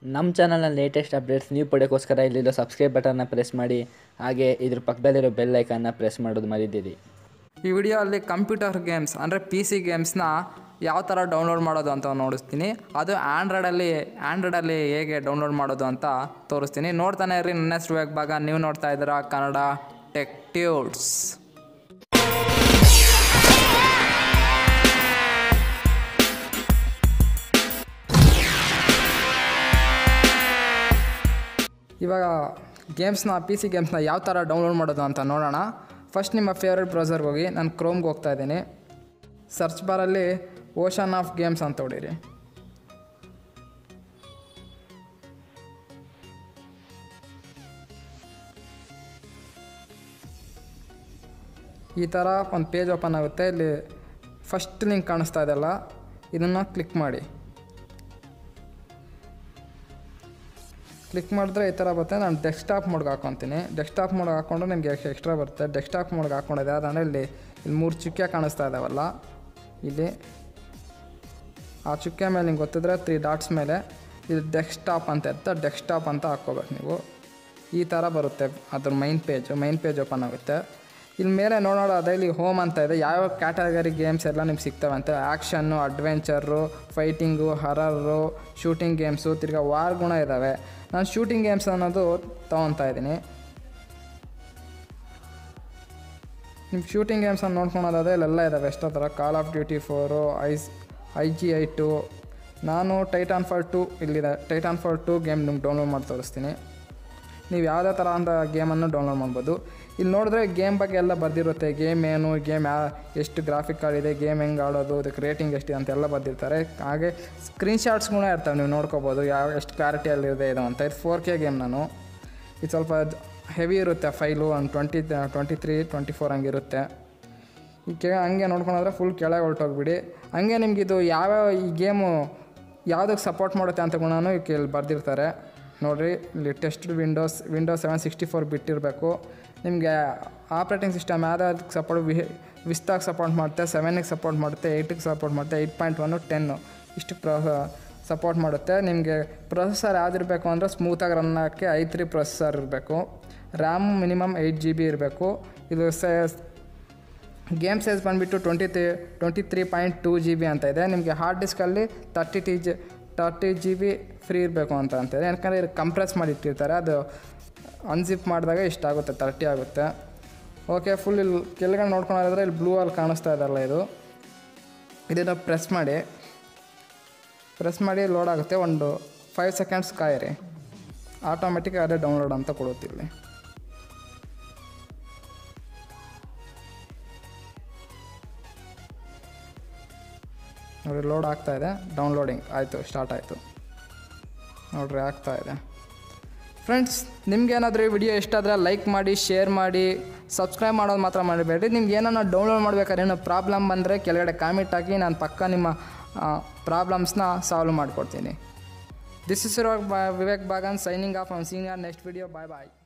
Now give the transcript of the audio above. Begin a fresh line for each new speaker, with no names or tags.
ನಮ್ಮ ಚಾನಲ್ನ latest updates ನೀವು ಪಡೆಯೋಕ್ಕೋಸ್ಕರ ಇಲ್ಲಿರೋ ಸಬ್ಸ್ಕ್ರೈಬ್ ಬಟನ್ನ ಪ್ರೆಸ್ ಮಾಡಿ ಹಾಗೆ ಇದ್ರ ಪಕ್ಕದಲ್ಲಿರೋ ಬೆಲ್ ಐಕನ್ನ ಪ್ರೆಸ್ ಮಾಡೋದು ಮರಿದಿರಿ
ಈ ವಿಡಿಯೋಲ್ಲಿ ಕಂಪ್ಯೂಟರ್ ಗೇಮ್ಸ್ ಅಂದರೆ ಪಿ ಸಿ ಗೇಮ್ಸ್ನ ಯಾವ ಥರ ಡೌನ್ಲೋಡ್ ಮಾಡೋದು ಅಂತ ನೋಡಿಸ್ತೀನಿ ಅದು ಆ್ಯಂಡ್ರಾಯ್ಡಲ್ಲಿ ಆ್ಯಂಡ್ರಾಯ್ಡಲ್ಲಿ ಹೇಗೆ ಡೌನ್ಲೋಡ್ ಮಾಡೋದು ಅಂತ ತೋರಿಸ್ತೀನಿ ನೋಡ್ತಾನೆ ಇರ್ರಿ ನನ್ನ ಹೆಸರು ವಿವೇಕ್ ಭಾಗ ನೀವು ನೋಡ್ತಾ ಇದ್ದೀರಾ ಕನ್ನಡ ಟೆಕ್ ಟ್ಯೂಟ್ಸ್ ಇವಾಗ ಗೇಮ್ಸ್ನ ಪಿ ಸಿ ಗೇಮ್ಸ್ನ ಯಾವ ಥರ ಡೌನ್ಲೋಡ್ ಮಾಡೋದು ಅಂತ ನೋಡೋಣ ಫಸ್ಟ್ ನಿಮ್ಮ ಫೇವ್ರೆಟ್ ಬ್ರೌಸರ್ಗೆ ಹೋಗಿ ನಾನು ಕ್ರೋಮ್ಗೆ ಹೋಗ್ತಾ ಇದ್ದೀನಿ ಸರ್ಚ್ ಬಾರಲ್ಲಿ ಓಷನ್ ಆಫ್ ಗೇಮ್ಸ್ ಅಂತ ಹೊಡೀರಿ ಈ ಥರ ಒಂದು ಪೇಜ್ ಓಪನ್ ಆಗುತ್ತೆ ಇಲ್ಲಿ ಫಸ್ಟ್ ಲಿಂಕ್ ಕಾಣಿಸ್ತಾ ಇದೆಯಲ್ಲ ಇದನ್ನು ಕ್ಲಿಕ್ ಮಾಡಿ ಕ್ಲಿಕ್ ಮಾಡಿದ್ರೆ ಈ ಥರ ಬರುತ್ತೆ ನಾನು ಡೆಸ್ಕ್ಟಾಪ್ ಮೋಡ್ಗೆ ಹಾಕೊತೀನಿ ಡೆಸ್ಕ್ಟಾಪ್ ಮೋಡ್ಗೆ ಹಾಕ್ಕೊಂಡ್ರೆ ನಿಮಗೆ ಎಕ್ಸ್ಟ್ರಾ ಬರುತ್ತೆ ಡೆಸ್ಕ್ಟಾಪ್ ಮೋಡ್ಗೆ ಹಾಕ್ಕೊಂಡಿದೆ ಅದಂದರೆ ಇಲ್ಲಿ ಇಲ್ಲಿ ಮೂರು ಚುಕ್ಕೆ ಕಾಣಿಸ್ತಾ ಇದ್ದಾವಲ್ಲ ಇಲ್ಲಿ ಆ ಚುಕ್ಕೆ ಮೇಲೆ ನಿಂಗೆ ಗೊತ್ತಿದ್ರೆ ತ್ರೀ ಡಾಟ್ಸ್ ಮೇಲೆ ಇದು ಡೆಸ್ಕ್ಟಾಪ್ ಅಂತ ಇರುತ್ತೆ ಡೆಸ್ಕ್ಟಾಪ್ ಅಂತ ಹಾಕ್ಕೋಬೇಕು ನೀವು ಈ ಥರ ಬರುತ್ತೆ ಅದ್ರ main page main page open ಆಗುತ್ತೆ ಇಲ್ಲಿ ಮೇಲೆ ನೋಡೋಣ ಅದೇ ಇಲ್ಲಿ ಹೋಮ್ ಅಂತ ಇದೆ ಯಾವ್ಯಾವ ಕ್ಯಾಟಗರಿ ಗೇಮ್ಸ್ ಎಲ್ಲ ನಿಮ್ಗೆ ಸಿಗ್ತವೆ ಅಂತ action adventure fighting horror shooting games ತಿರ್ಗಾ ವಾರ್ ಗುಣ ಇದ್ದಾವೆ ನಾನು ಶೂಟಿಂಗ್ ಗೇಮ್ಸ್ ಅನ್ನೋದು ತೊಗೊತಾ ಇದ್ದೀನಿ ನಿಮ್ಮ ಶೂಟಿಂಗ್ ಗೇಮ್ಸನ್ನು ನೋಡ್ಕೊಳೋದಾದ್ರೆ ಇಲ್ಲೆಲ್ಲ ಇದ್ದಾವೆ ಎಷ್ಟೋ ಥರ ಕಾಲ್ ಆಫ್ ಡ್ಯೂಟಿ ಫೋರು ಐಸ್ ಐ ಜಿ ಐ ಟು ನಾನು ಟೈಟಾನ್ ಫಾರ್ ಟು ಇಲ್ಲಿದೆ ಟೈಟಾನ್ ಫಾರ್ ಟು ಗೇಮ್ ನಿಮ್ಗೆ ಡೌನ್ಲೋಡ್ ಮಾಡಿ ತೋರಿಸ್ತೀನಿ ನೀವು ಯಾವುದೇ ಥರ ಅಂತ ಗೇಮನ್ನು ಡೌನ್ಲೋಡ್ ಮಾಡ್ಬೋದು ಇಲ್ಲಿ ನೋಡಿದ್ರೆ ಗೇಮ್ ಬಗ್ಗೆ ಎಲ್ಲ ಬರ್ದಿರುತ್ತೆ ಗೇಮ್ ಏನು ಗೇಮ್ ಯಾ ಎಷ್ಟು ಗ್ರಾಫಿಕ್ ಕಾರ್ಡ್ ಇದೆ ಗೇಮ್ ಹೆಂಗೆ ಆಡೋದು ಅದಕ್ಕೆ ರೇಟಿಂಗ್ ಎಷ್ಟಿದೆ ಅಂತೆಲ್ಲ ಬರ್ದಿರ್ತಾರೆ ಹಾಗೆ ಸ್ಕ್ರೀನ್ಶಾಟ್ಸ್ಗಳು ಇರ್ತವೆ ನೀವು ನೋಡ್ಕೋಬೋದು ಯಾವ ಎಷ್ಟು ಕ್ಲಾರಿಟಿಯಲ್ಲಿದೆ ಇದು ಅಂತ ಇದು ಫೋರ್ ಕೆ ಗೇಮ್ ನಾನು ಇದು ಸ್ವಲ್ಪ ಹೆವಿ ಇರುತ್ತೆ ಫೈಲು ಒಂದು twenty twenty three twenty four ಹಂಗಿರುತ್ತೆ ಈ ಕೆ ಹಂಗೆ ನೋಡ್ಕೊಂಡ್ರೆ ಫುಲ್ ಕೆಳಗೆ ಹೊರಟೋಗ್ಬಿಡಿ ಹಂಗೆ ನಿಮ್ಗೆ ಇದು ಯಾವ್ಯಾವ ಈ ಗೇಮು ಯಾವುದಕ್ಕೆ ಸಪೋರ್ಟ್ ಮಾಡುತ್ತೆ ಅಂತ ಕೂಡ ಇಲ್ಲಿ ಬರ್ದಿರ್ತಾರೆ ನೋಡಿರಿ ಇಲ್ಲಿ test Windows Windows seven sixty four ಬಿಟ್ಟಿರಬೇಕು ನಿಮಗೆ ಆಪ್ರೇಟಿಂಗ್ ಸಿಸ್ಟಮ್ ಯಾವ್ದಾದಕ್ಕೆ ಸಪೋರ್ಟ್ ವಿ ವಿಸ್ತಾಗಿ ಸಪೋರ್ಟ್ ಮಾಡುತ್ತೆ ಸೆವೆನಿಗೆ ಸಪೋರ್ಟ್ ಮಾಡುತ್ತೆ ಏಯ್ಟಿಗೆ ಸಪೋರ್ಟ್ ಮಾಡುತ್ತೆ ಏಯ್ಟ್ ಪಾಯಿಂಟ್ ಒನ್ನು ಟೆನ್ನು ಇಷ್ಟು ಪ್ರ ಸಪೋರ್ಟ್ ಮಾಡುತ್ತೆ ನಿಮಗೆ ಪ್ರೊಸೆಸರ್ ಯಾವ್ದಿರಬೇಕು ಅಂದರೆ ಸ್ಮೂತಾಗಿ ರನ್ ಆಗೋಕ್ಕೆ ಐ ತ್ರೀ ಪ್ರೊಸೆಸರ್ ಇರಬೇಕು RAM minimum eight G B ಇರಬೇಕು ಇದು ಸೆ ಗೇಮ್ ಸೈಜ್ ಬಂದುಬಿಟ್ಟು twenty three twenty three point two G B ಅಂತ ಇದೆ ನಿಮಗೆ ಹಾರ್ಡ್ ಡಿಸ್ಕಲ್ಲಿ thirty T G thirty G B free ಇರಬೇಕು ಅಂತ ಅಂತಿದೆ ಯಾಕಂದರೆ ಇದು ಕಂಪ್ರೆಸ್ ಮಾಡಿ ಇಟ್ಟಿರ್ತಾರೆ ಅದು ಅನ್ಜಿಪ್ ಮಾಡಿದಾಗ ಇಷ್ಟಾಗುತ್ತೆ ತರ್ಟಿ ಆಗುತ್ತೆ ಓಕೆ ಫುಲ್ ಇಲ್ಲಿ ಕೆಳಗಡೆ ನೋಡ್ಕೊಂಡಾದ್ರೆ ಇಲ್ಲಿ ಬ್ಲೂ ಅಲ್ಲಿ ಕಾಣಿಸ್ತಾ ಇದಲ್ಲ ಇದು ಇದನ್ನು ಪ್ರೆಸ್ ಮಾಡಿ ಪ್ರೆಸ್ ಮಾಡಿ ಲೋಡ್ ಆಗುತ್ತೆ ಒಂದು ಫೈವ್ ಸೆಕೆಂಡ್ಸ್ ಕಾಯಿರಿ ಆಟೋಮೆಟಿಕ್ ಅದೇ ಡೌನ್ಲೋಡ್ ಅಂತ ಕೊಡುತ್ತಿಲ್ಲಿ ನೋಡಿರಿ ಲೋಡ್ ಆಗ್ತಾ ಇದೆ ಡೌನ್ಲೋಡಿಂಗ್ ಆಯಿತು ಸ್ಟಾರ್ಟ್ ಆಯಿತು ನೋಡಿರಿ ಆಗ್ತಾ ಇದೆ ಫ್ರೆಂಡ್ಸ್ ನಿಮ್ಗೇನಾದರೂ ಈ ವಿಡಿಯೋ ಇಷ್ಟ ಆದರೆ ಲೈಕ್ ಮಾಡಿ ಶೇರ್ ಮಾಡಿ ಸಬ್ಸ್ಕ್ರೈಬ್ ಮಾಡೋದು ಮಾತ್ರ ಮಾಡಬೇಡಿ ನಿಮ್ಗೆ ಏನಾರ ಡೌನ್ಲೋಡ್ ಮಾಡ್ಬೇಕಾದ್ರೆ ಏನೋ ಪ್ರಾಬ್ಲಮ್ ಬಂದರೆ ಕೆಳಗಡೆ ಕಾಮೆಂಟ್ ಹಾಕಿ ನಾನು ಪಕ್ಕ ನಿಮ್ಮ ಪ್ರಾಬ್ಲಮ್ಸ್ನ ಸಾಲ್ವ್ ಮಾಡಿಕೊಡ್ತೀನಿ this is Vivek Bagan signing off on senior next video bye bye